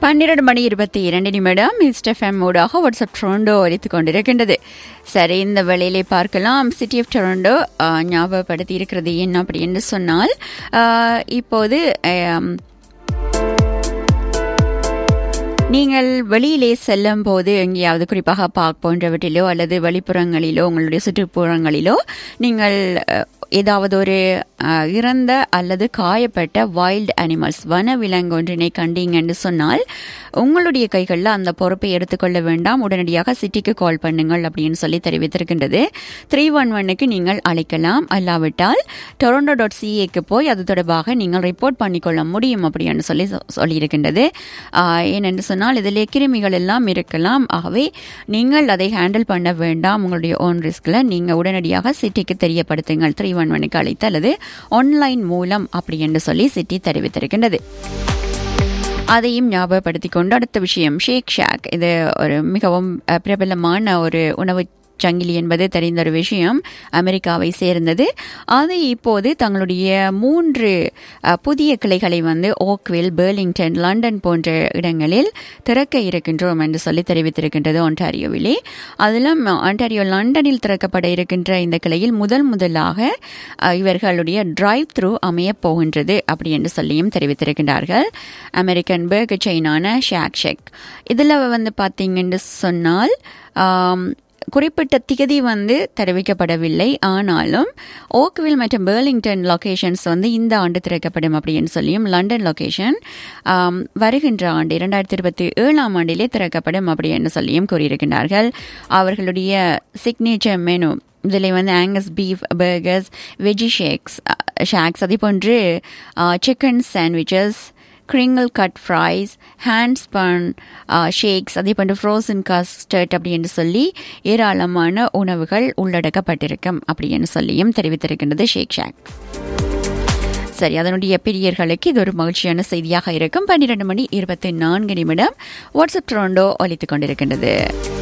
பன்னிரண்டு மணி இருபத்தி இரண்டு நிமிடம் மிஸ்டர் ஃபேம் ஊடாக வாட்ஸ்அப் டொரண்டோ ஒலித்துக் கொண்டிருக்கின்றது சரி இந்த வேளையிலே பார்க்கலாம் சிட்டி ஆஃப் டொரண்டோ ஆஹ், ஞாபகப்படுத்தி இருக்கிறது என்ன அப்படின்னு சொன்னால் ஆஹ், இப்போது ஆம், நீங்கள் வெளியிலே செல்லும் போது எங்கேயாவது குறிப்பாக பார்க் போன்றவற்றிலோ அல்லது வெளிப்புறங்களிலோ உங்களுடைய சுற்றுப்புறங்களிலோ நீங்கள் அஹ், ஏதாவது ஒரு அஹ், இறந்த அல்லது காயப்பட்ட வைல்ட் அனிமல்ஸ் வன விலங்கு ஒன்றினை கண்டீங்கன்னு சொன்னால் உங்களுடைய கைகளில் அந்த பொறுப்பை எடுத்துக்கொள்ள வேண்டாம் உடனடியாக சிட்டிக்கு கால் பண்ணுங்கள் அப்படின்னு சொல்லி தெரிவித்திருக்கின்றது த்ரீ ஒன் ஒன்னுக்கு நீங்கள் அழைக்கலாம் அல்லாவிட்டால் டொரண்டோ டாட் சிஏக்கு போய் அது தொடர்பாக நீங்கள் ரிப்போர்ட் பண்ணிக்கொள்ள முடியும் அப்படின்னு சொல்லி சொ- சொல்லியிருக்கின்றது ஆஹ், ஏனென்று சொன்னால் இதில் கிருமிகள் எல்லாம் இருக்கலாம் ஆகவே நீங்கள் அதை ஹேண்டில் பண்ண வேண்டாம் உங்களுடைய ஓன் ரிஸ்கில் நீங்கள் உடனடியாக சிட்டிக்கு தெரியப்படுத்துங்கள் த்ரீ ஒன் ஒனுக்கு அழைத்து அல்லது ஆன்லைன் மூலம் அப்படி என்று சொல்லி சிட்டி தெரிவித்திருக்கின்றது அதையும் ஞாபகப்படுத்திக் கொண்டு அடுத்த விஷயம் ஷேக் ஷாக் இது ஒரு மிகவும் அஹ், பிரபலமான ஒரு உணவு சங்கிலி என்பது தெரிந்த ஒரு விஷயம் அமெரிக்காவை சேர்ந்தது அது இப்போது தங்களுடைய மூன்று அஹ், புதிய கிளைகளை வந்து ஓக்வில் பெர்லிங்டன் லண்டன் போன்ற இடங்களில் திறக்க இருக்கின்றோம் என்று சொல்லி தெரிவித்திருக்கின்றது ஒன்டாரியோவிலே அதிலும் ஒன்டாரியோ லண்டனில் திறக்கப்பட இருக்கின்ற இந்த கிளையில் முதல் முதலாக அஹ், இவர்களுடைய டிரைவ் த்ரூ அமையப் போகின்றது அப்படி என்று சொல்லியும் தெரிவித்திருக்கின்றார்கள் அமெரிக்கன் பர்கர் செயினான ஷாக் ஷெக் இதில் வந்து பார்த்தீங்கன்னு சொன்னால் ஆம், குறிப்பிட்ட திகதி வந்து தெரிவிக்கப்படவில்லை ஆனாலும் ஓக்வில் மற்றும் பெர்லிங்டன் லொகேஷன்ஸ் வந்து இந்த ஆண்டு திறக்கப்படும் அப்படின்னு சொல்லியும் லண்டன் லொகேஷன் ஆம், வருகின்ற ஆண்டு இரண்டாயிரத்தி இருபத்தி ஏழாம் ஆண்டிலே திறக்கப்படும் அப்படின்னு சொல்லியும் கூறியிருக்கின்றார்கள் அவர்களுடைய சிக்னேச்சர் மெனு இதில் வந்து Angus beef burgers veggie shakes shakes அதே போன்று chicken sandwiches crinkle cut fries hand spun shakes அதே போன்று ஃப்ரோசன் கஸ்டர்ட் அப்படின்னு சொல்லி ஏராளமான உணவுகள் உள்ளடக்கப்பட்டிருக்கும் அப்படின்னு சொல்லியும் தெரிவித்திருக்கின்றது ஷேக் ஷாக் சரி அதனுடைய பிரியர்களுக்கு இது ஒரு மகிழ்ச்சியான செய்தியாக இருக்கும் பன்னிரண்டு மணி இருபத்தி நான்கு நிமிடம் வாட்ஸ்அப் ட்ரோண்டோ ஒலித்துக் கொண்டிருக்கின்றது